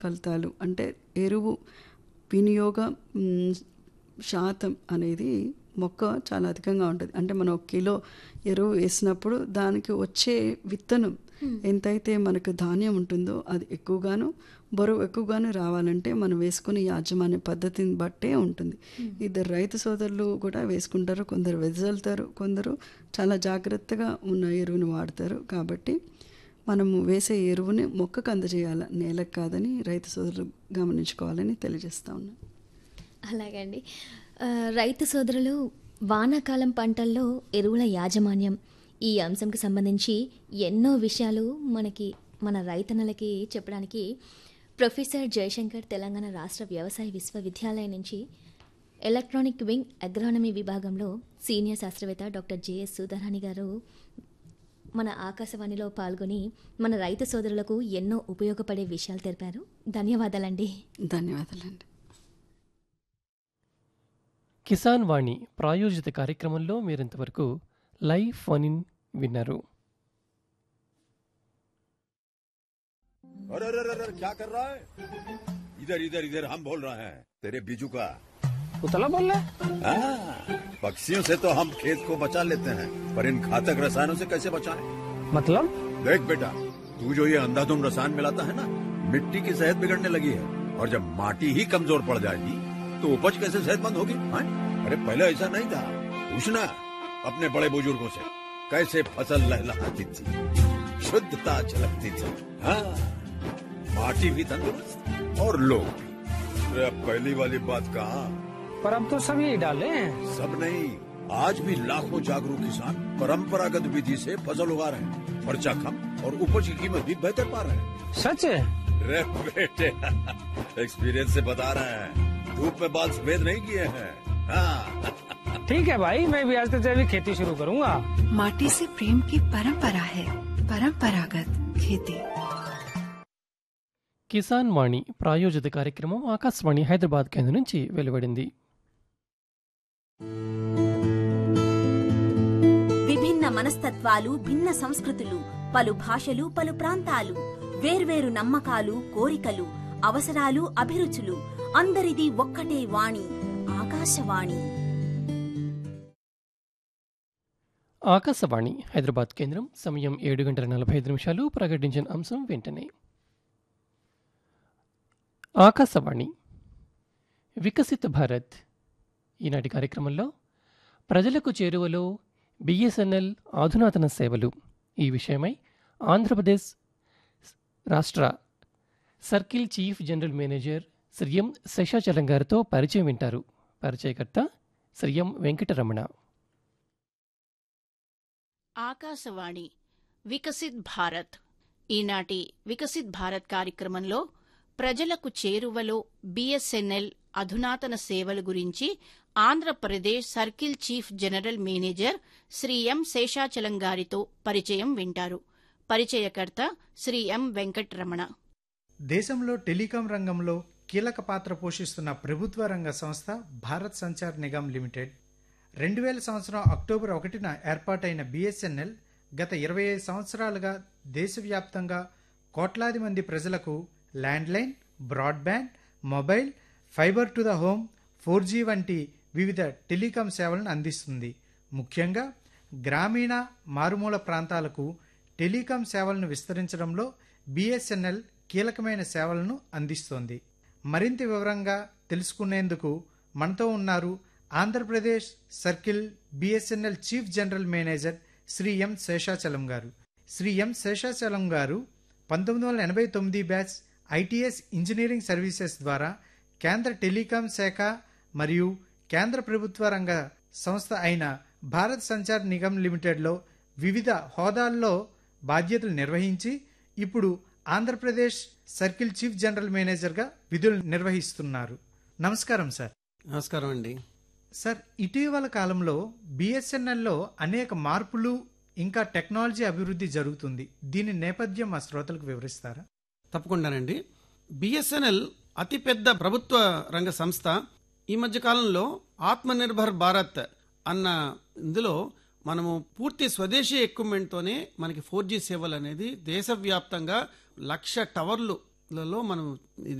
ఫలితాలు అంటే ఎరువు వినియోగ మ్, శాతం అనేది మొక్క చాలా అధికంగా ఉంటుంది అంటే మనం ఒక కిలో ఎరువు వేసినప్పుడు దానికి వచ్చే విత్తనం ఎంతైతే మనకు ధాన్యం ఉంటుందో అది ఎక్కువగాను బరువు ఎక్కువగాను రావాలంటే మనం వేసుకునే యాజమాన్య పద్ధతిని బట్టే ఉంటుంది ఇద్దరు రైతు సోదరులు కూడా వేసుకుంటారు కొందరు వెదజల్లుతారు కొందరు చాలా జాగ్రత్తగా ఉన్న ఎరువుని వాడతారు కాబట్టి మనము వేసే ఎరువుని మొక్కకు అందజేయాలి నేలకు కాదని రైతు సోదరులు గమనించుకోవాలని తెలియజేస్తా ఉన్నాను అలాగండి ఆ, రైతు సోదరులు వానాకాలం పంటల్లో ఎరువుల యాజమాన్యం ఈ అంశంకి సంబంధించి ఎన్నో విషయాలు మనకి మన రైతన్నలకి చెప్పడానికి ప్రొఫెసర్ జయశంకర్ తెలంగాణ రాష్ట్ర వ్యవసాయ విశ్వవిద్యాలయం నుంచి ఎలక్ట్రానిక్ వింగ్ అగ్రానమీ విభాగంలో సీనియర్ శాస్త్రవేత్త డాక్టర్ జేఎస్ సుధారాణి గారు మన ఆకాశవాణిలో పాల్గొని మన రైతు సోదరులకు ఎన్నో ఉపయోగపడే విషయాలు తెలిపారు ధన్యవాదాలండి ధన్యవాదాలండి కిసాన్ వాణి ప్రాయోజిత కార్యక్రమంలో మీరింతవరకు లైవ్ ఫోన్ ఇన్ విన్నారు अरे अरे अरे अरे, क्या कर रहा है इधर इधर इधर हम बोल रहे हैं तेरे बीजू का उतला बोल रहा हाँ, पक्षियों से तो हम खेत को बचा लेते हैं पर इन घातक रसायनों से कैसे बचाएं? मतलब देख बेटा तू जो ये अंधाधुंध रसायन मिलाता है ना मिट्टी की सेहत बिगड़ने लगी है और जब माटी ही कमजोर पड़ जाएगी तो उपज कैसे सेहतमंद होगी हाँ? अरे पहले ऐसा नहीं था पूछना अपने बड़े बुजुर्गों से कैसे फसल लहलहाती थी शुद्धता झलकती थी हाँ माटी भी तंदुरुस्त और लोग भी अरे अब पहली वाली बात कहा पर अब तो सब यही डाले हैं सब नहीं आज भी लाखों जागरूक किसान परंपरागत विधि से फसल उगा रहे हैं खर्चा कम और उपज की कीमत भी बेहतर पा रहे हैं सच है रे बेटे एक्सपीरियंस से बता रहे हैं धूप में बाल सफेद नहीं किए हैं हाँ ठीक है भाई मैं भी आज से जैविक खेती शुरू करूंगा माटी से प्रेम की परंपरा है परंपरागत खेती కిసాన్ వాణి ప్రాయోజిత కార్యక్రమం ఆకాశవాణి హైదరాబాద్ కేంద్రం నుంచి వెలువడింది విభిన్న మనస్తత్వాలు భిన్న సంస్కృతులు పలు భాషలు పలు ప్రాంతాలు వేర్వేరు నమ్మకాలు కోరికలు అవసరాలు అభిరుచులు అందరిది ఒక్కటే వాణి ఆకాశవాణి ఆకాశవాణి హైదరాబాద్ కేంద్రం సమయం ఏడు గంటల నలభై ఐదు నిమిషాలు ప్రకటించిన అంశం వెంటనే ఆకాశవాణి వికసిత భారత్ ఈనాటి కార్యక్రమంలో ప్రజలకు చేరువలో బిఎస్ఎన్ఎల్ ఆధునాతన సేవలు ఈ విషయమై ఆంధ్రప్రదేశ్ రాష్ట్ర circle chief general manager Shri M Seshachalam గారితో పరిచయం వింటారు పరిచయకర్త శ్రీ ఎం వెంకటరమణ ఆకాశవాణి వికసిత్ భారత్ ఈనాటి వికసిత్ భారత్ కార్యక్రమంలో ప్రజలకు చేరువలో బిఎస్ఎన్ఎల్ అధునాతన సేవల గురించి Andhra Pradesh circle chief general manager Shri M Seshachalam గారితో పరిచయం వింటారు పరిచయకర్త శ్రీ ఎం వెంకటరమణ దేశంలో టెలికాం రంగంలో కీలక పాత్ర పోషిస్తున్న ప్రభుత్వ రంగ సంస్థ భారత్ సంచార్ నిగమ్ లిమిటెడ్ రెండు వేల సంవత్సరం అక్టోబర్ ఒకటిన ఏర్పాటైన బిఎస్ఎన్ఎల్ గత ఇరవై ఐదు సంవత్సరాలుగా దేశవ్యాప్తంగా కోట్లాది మంది ప్రజలకు landline broadband mobile fibre to the home four G వంటి వివిధ టెలికాం సేవలను అందిస్తుంది ముఖ్యంగా గ్రామీణ మారుమూల ప్రాంతాలకు టెలికాం సేవలను విస్తరించడంలో బిఎస్ఎన్ఎల్ కీలకమైన సేవలను అందిస్తోంది మరింత వివరంగా తెలుసుకునేందుకు మనతో ఉన్నారు Andhra Pradesh circle BSNL chief general manager Shri M Seshachalam గారు శ్రీ ఎం శేషాచలం గారు పంతొమ్మిది వందల ఎనభై తొమ్మిది బ్యాచ్ ఐటీఎస్ ఇంజనీరింగ్ సర్వీసెస్ ద్వారా కేంద్ర టెలికాం శాఖ మరియు కేంద్ర ప్రభుత్వ రంగ సంస్థ అయిన భారత్ సంచార్ నిగమ్ లిమిటెడ్లో వివిధ హోదాల్లో బాధ్యతలు నిర్వహించి ఇప్పుడు ఆంధ్రప్రదేశ్ సర్కిల్ చీఫ్ జనరల్ మేనేజర్గా విధులు నిర్వహిస్తున్నారు నమస్కారం సార్ నమస్కారం అండి సార్ ఇటీవల కాలంలో బిఎస్ఎన్ఎల్లో అనేక మార్పులు ఇంకా టెక్నాలజీ అభివృద్ధి జరుగుతుంది దీని నేపథ్యం మా శ్రోతలకు వివరిస్తారా తప్పకుండానండి బిఎస్ఎన్ఎల్ అతిపెద్ద ప్రభుత్వ రంగ సంస్థ ఈ మధ్య కాలంలో ఆత్మనిర్భర్ భారత్ అన్న ఇందులో మనము పూర్తి స్వదేశీ ఎక్విప్మెంట్తోనే మనకి ఫోర్ జీ సేవలు అనేది దేశవ్యాప్తంగా లక్ష టవర్లు లలో మనం ఇది